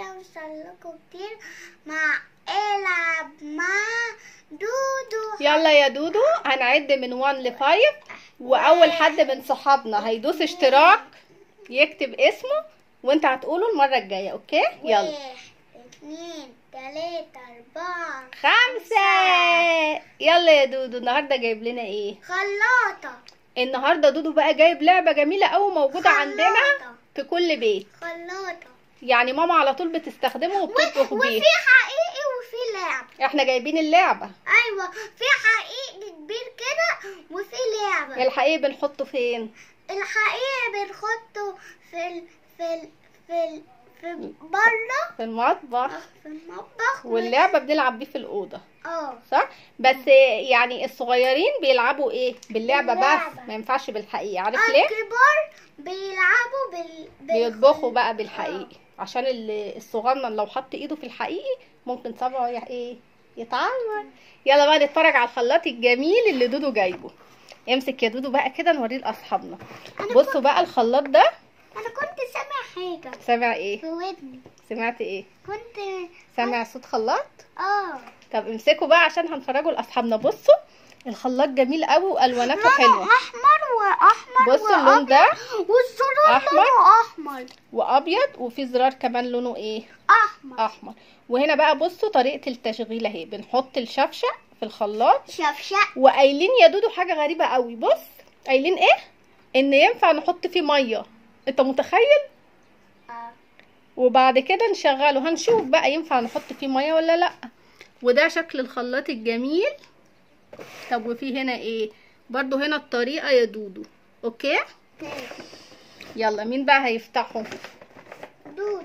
يوصل لكم كتير مع العب مع دودو يلا يا دودو هنعد من 1 ل 5 واول حد من صحابنا هيدوس اشتراك يكتب اسمه وانت هتقوله المره الجايه اوكي يلا واحد اتنين تلاتة أربعة خمسة يلا يا دودو النهارده جايب لنا ايه خلاطة النهارده دودو بقى جايب لعبه جميله قوي موجوده عندنا خلاطة في كل بيت خلاطة يعني ماما على طول بتستخدمه وبتطبخ وفي بيه حقيقي وفي لعب احنا جايبين اللعبه أيوة في حقيقي كبير كده وفي لعبة الحقيقي بنحطه فين الحقيقي بنحطه في ال... في ال... في ال... في بره في المطبخ في المطبخ و- واللعبه بنلعب بيه في الاوضه اه صح بس يعني الصغيرين بيلعبوا ايه باللعبه باللعبة. بس ما ينفعش بالحقيقي عارف ليه الكبار بيلعبوا بال... بال... بيطبخوا بقى بالحقيقي عشان ال- الصغنن لو حط ايده في الحقيقي ممكن صبعه ي- ايه يتعور يلا بقى نتفرج على الخلاط الجميل اللي دودو جايبه امسك يا دودو بقى كده نوريه لاصحابنا بصوا بقى الخلاط ده انا كنت سامع حاجة سامع ايه في ودني سمعت ايه كنت سامع صوت خلاط اه طب امسكوا بقى عشان هنفرجه لاصحابنا بصوا الخلاط جميل قوي والواناته لونه حلوه احمر واحمر بصوا اللون ده والزرار أحمر. لونه احمر وابيض وفي زرار كمان لونه ايه احمر احمر وهنا بقى بصوا طريقه التشغيل اهي بنحط الشفشه في الخلاط شفشق وقايلين يا دودو حاجه غريبه قوي بص قايلين ايه ان ينفع نحط فيه ميه انت متخيل آه. وبعد كده نشغله هنشوف بقى ينفع نحط فيه ميه ولا لا وده شكل الخلاط الجميل طب وفي هنا ايه برضو هنا الطريقه يا دودو اوكي يلا مين بقى هيفتحه دودو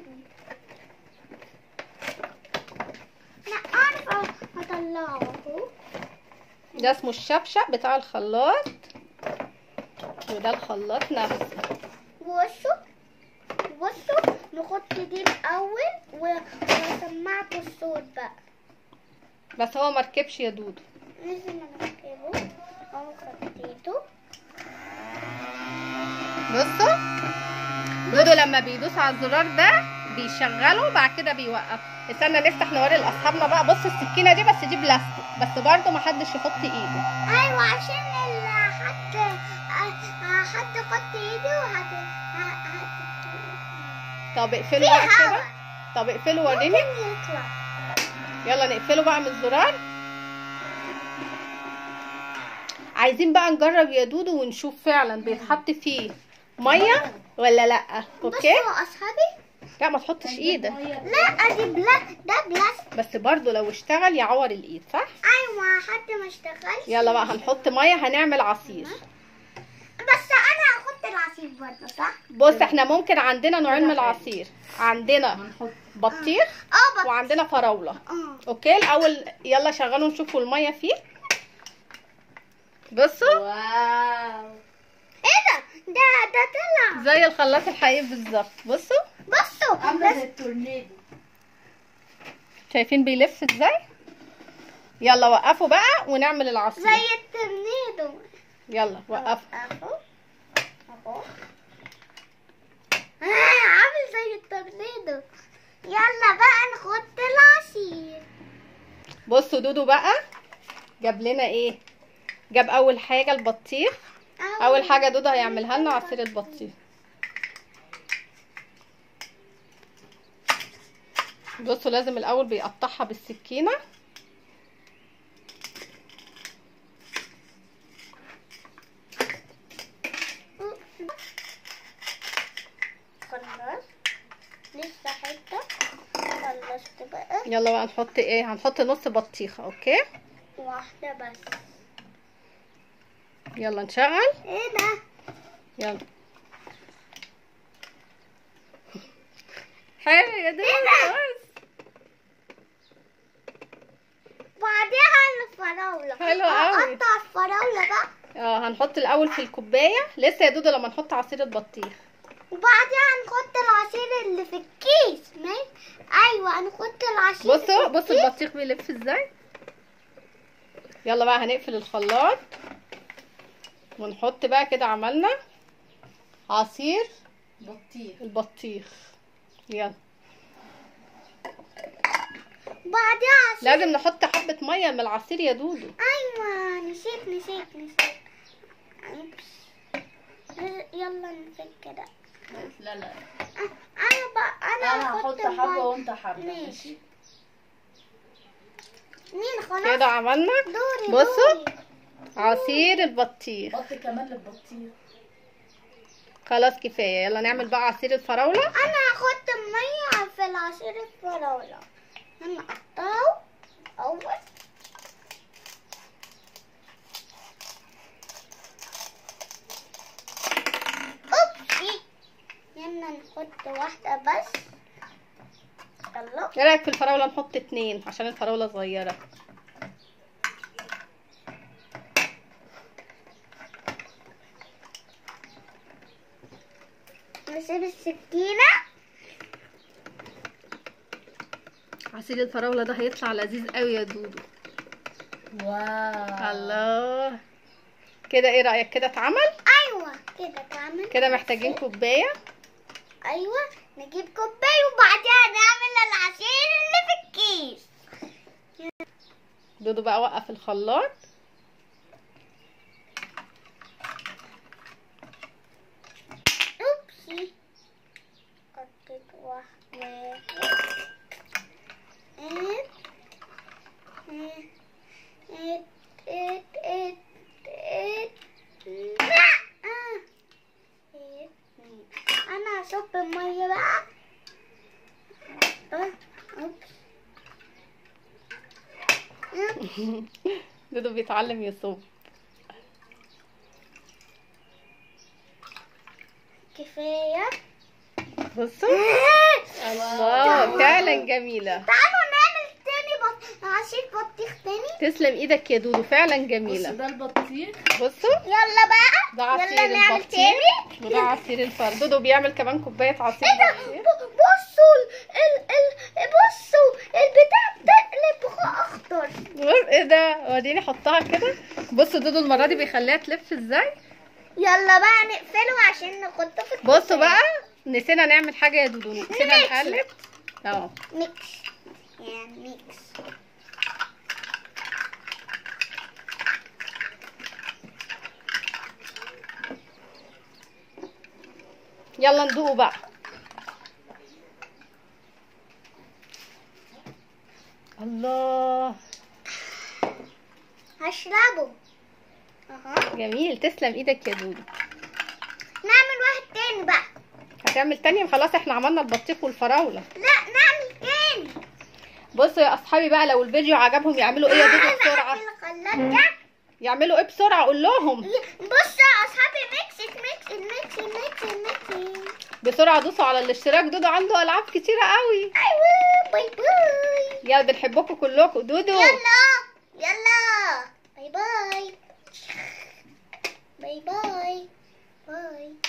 لا عارفة هطلعه اهو ده اسمه الشبشب بتاع الخلاط وده الخلاط نفسه بصوا بصوا نحط دي الاول و- وسمعت الصوت بقى بس هو مركبش يا دودو لازم نركبه اهو خطيته بصوا دودو لما بيدوس على الزرار ده بيشغله بعد كده بيوقف استنى نفتح نوري لاصحابنا بقى بص السكينه دي بس دي بلاستيك بس برضو محدش يحط ايده ايوه عشان ال- حد آه، حد حط ايده وهت ه- هت- طب اقفله في بقى هوا كده طب اقفله وريني ممكن يطلع يلا نقفله بقى من الزرار عايزين بقى نجرب يا دودو ونشوف فعلا بيتحط فيه ميه ولا لا اوكي بصوا اصحابي لا ما تحطش ايدك لا دي بلا ده بلاستيك بس برضو لو اشتغل يعور الايد صح ايوه حد ما اشتغلش يلا بقى هنحط ميه هنعمل عصير بس انا هحط العصير برضه صح بص احنا ممكن عندنا نوعين من العصير عندنا بطيخ اه بس وعندنا فراوله اه اوكي الاول يلا شغلوا نشوفوا الميه فيه بصوا واو ايه ده ده ده طلع زي الخلاط الحقيقي بالظبط بصوا بصوا عامله بس زي التورنيدو شايفين بيلف ازاي يلا وقفوا بقى ونعمل العصير زي التورنيدو يلا وقفوا اهو اهو آه عامل زي التورنيدو يلا بقى نحط العصير بصوا دودو بقى جاب لنا ايه جاب اول حاجه البطيخ اول حاجه دودو هيعملها لنا عصير البطيخ بصوا لازم الاول بيقطعها بالسكينه خلاص لسه حته خلصت بقى يلا بقى نحط ايه هنحط نص بطيخه اوكي واحده بس يلا نشغل ايه ده يلا حلو يا دودو بس. بعدها الفراوله حلو قوي. اقطع الفراوله بقى اه هنحط الاول في الكوبايه لسه يا دودو لما نحط عصير البطيخ وبعدها نحط العصير اللي في الكيس ماشي ايوه هنحط العصير بصوا في بصوا الكيس. البطيخ بيلف ازاي يلا بقى هنقفل الخلاط ونحط بقى كده عملنا عصير بطيخ البطيخ يلا بعدها عصير لازم نحط حبة مية من العصير يا دودو ايوه نسيت نسيت نسيت أوبس. يلا نسيت كده لا لا أه، انا بقى انا انا هحط حبه المية. وانت حبه ماشي. ماشي مين خلاص كده عملنا دوري بصوا. دوري. عصير البطيخ حط كمان البطيخ خلاص كفاية يلا نعمل بقى عصير الفراولة انا هحط ميه في العصير الفراوله انا اقطعه اول اوبسي يلا نحط واحده بس يلا ايه رأيك في الفراولة نحط اتنين عشان الفراولة صغيرة نسيب السكينه عصير الفراولة ده هيطلع لذيذ قوي يا دودو واو الله كده ايه رأيك كده اتعمل ايوه كده تعمل كده محتاجين كوباية ايوه نجيب كوبايه وبعدها نعمل العصير اللي في الكيس دودو بقى وقف الخلاط اوبسي حطيت واحدة ايه ايه ايه ايه ايه ايه لا آه. ايه انا هصب المية بقى آه، اوبس آه. دودو بيتعلم يصوب كفاية بصوا الله فعلا جميلة تعالوا نعمل تاني بط... عصير بطيخ تاني تسلم ايدك يا دودو فعلا بص جميلة ده البطيخ بصوا يلا بقى ده عصير يلا نعمل البطيخ تاني وده عصير الفرد دودو بيعمل كمان كوباية عصير ايه ده بطيخ ب- بصوا ال ال بصوا البتاع بتقلب اخضر بص ايه ده وريني حطها كده بصوا دودو المرة دي بيخليها تلف ازاي يلا بقى نقفله عشان نحطه في بصوا الكوباية. بقى نسينا نعمل حاجة يا دودو نسينا ميكس. نقلب اه ميكس يعني ميكس يلا ندوقه بقى الله هشربه اها جميل تسلم ايدك يا دودو نعمل واحد تاني بقى هتعمل تاني خلاص احنا عملنا البطيخ والفراولة لا نعمل تاني بصوا يا اصحابي بقى لو الفيديو عجبهم يعملوا ايه يا دودو بسرعة في الخلاط ده يعملوا ايه بسرعة قول لهم بصوا يا اصحابي ميكس ميكس ميكس ميكس ميكس بسرعة دوسوا على الاشتراك دودو عنده العاب كتيرة قوي ايوه باي باي يلا بنحبكم كلكم دودو يلا يلا باي باي باي باي باي